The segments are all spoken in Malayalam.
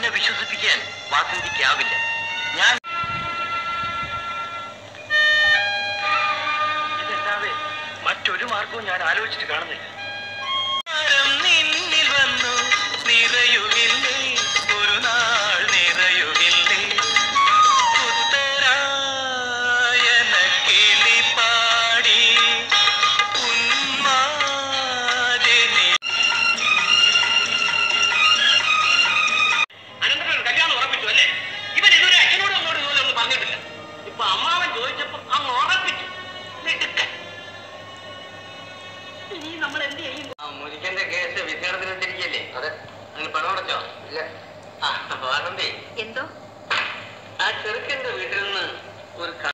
എന്നെ വിശ്വസിപ്പിക്കാൻ വാസന്തിക്കാവില്ല ഞാൻ ഇതല്ലാതെ മറ്റൊരു മാർഗവും ഞാൻ ആലോചിച്ചിട്ട് കാണുന്നില്ല നിന്നിൽ വന്നു നിറയുകില്ലേ ഒരു നാൾ നിറയുകില്ലേ ഉത്തരായന കിളി പാടി ഉന്മാദിനി അനന്തരവൻ കല്യാണം ഉറപ്പിച്ചു അല്ലേ ഇവൻ ഇതുവരെ അച്ഛനോട് അമ്മോട് ഇതുപോലെ ഒന്നും പറഞ്ഞിട്ടില്ല ഇപ്പൊ അമ്മാവൻ ചോദിച്ചപ്പോ അങ്ങ് ഉറപ്പിച്ചു മിടുക്കൻ. ഇനി നമ്മൾ എന്ത് ചെയ്യും ആ മുരിക്കന്റെ കേസ് വിദ്യാർത്ഥി വെച്ചിരിക്കല്ലേ അതെ അങ്ങനെ പണം അടച്ചോ ഇല്ല ആ വാസന്തി എന്തോ ആ ചെറുക്കന്റെ വീട്ടിൽ നിന്ന് ഒരു ക-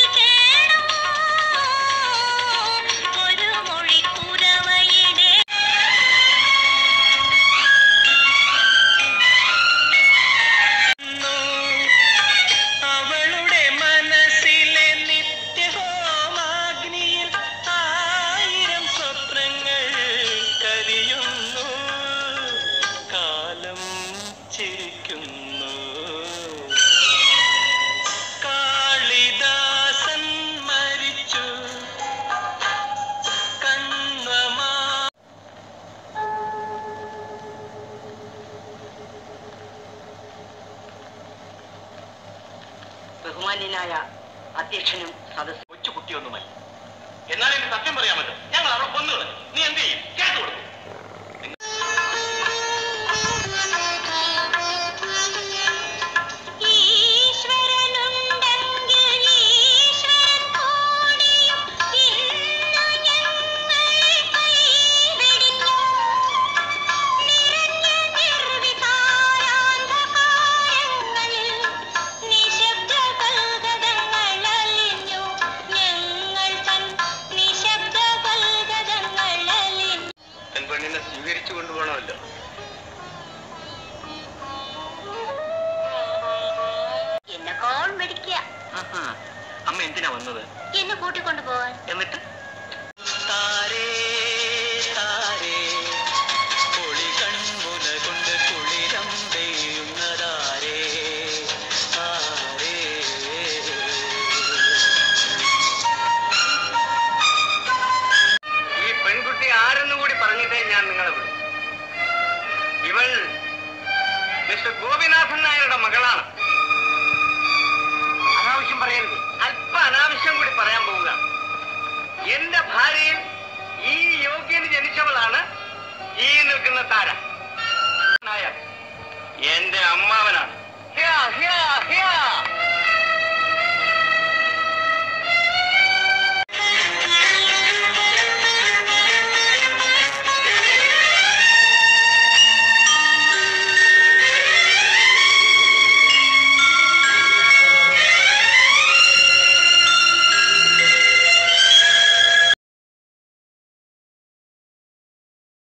ഒരു മൊഴിക്കുരവയുടെ അവളുടെ മനസ്സിലെ നിത്യഹോമാഗ്നിയിൽ ആയിരം സ്വപ്നങ്ങൾ കരിയുന്നു കാലം ചിരിക്കുന്നു കാളിദാസൻ മരിച്ചു കണ്വമാ ബഹുമാന്യനായ അധ്യക്ഷനും സദസ്സും കൊച്ചു കുട്ടിയൊന്നുമല്ല എന്നാലും എനിക്ക് സത്യം പറയാമല്ലോ ഞങ്ങൾ അവളെ കൊന്നുകളെ നീ എന്ത് ചെയ്യും കേസ് കൊടുക്കും ഈശ്വരനുണ്ടെങ്കിൽ ഈശ്വരൻ കൂടിയും ഇന്നു ഞങ്ങളെ കൈവെടിഞ്ഞു. നിറഞ്ഞ നിർവികാരാന്ധകാരങ്ങളിൽ നിശബ്ദ കൽഗതങ്ങൾ അലിഞ്ഞു. ഞങ്ങൾ തൻ നിശബ്ദ കൽഗതങ്ങൾ അലിഞ്ഞു. പെൺപെണ്ണിനെ സ്വീകരിച്ചു കൊണ്ടുപോകണമല്ലോ എന്നെക്കാൾ മെടിക്കുക അമ്മ എന്തിനാ വന്നത് എന്നെ കൂട്ടിക്കൊണ്ടു പോവാൻ എന്നിട്ട് താരേ താരേ പൊളി കൺമുന കൊണ്ട് കുളിരം പെയ്യുന്നതാരേ ആരേ ഈ പെൺകുട്ടി ആരെന്നും കൂടി പറഞ്ഞിട്ടേ ഞാൻ നിങ്ങളെ വിടും ഇവൾ മിസ്റ്റർ ഗോപിനാഥൻ നായരുടെ മകളാണ് അനാവശ്യം പറയരുത് അല്പ അനാവശ്യം കൂടി പറയാൻ പോവുക എന്റെ ഭാര്യയിൽ ഈ യോഗ്യന് ജനിച്ചവളാണ് ഈ നിൽക്കുന്ന താര നായർ എന്റെ അമ്മാവനാണ് ഹിയാ, ഹിയാ, ഹിയാ.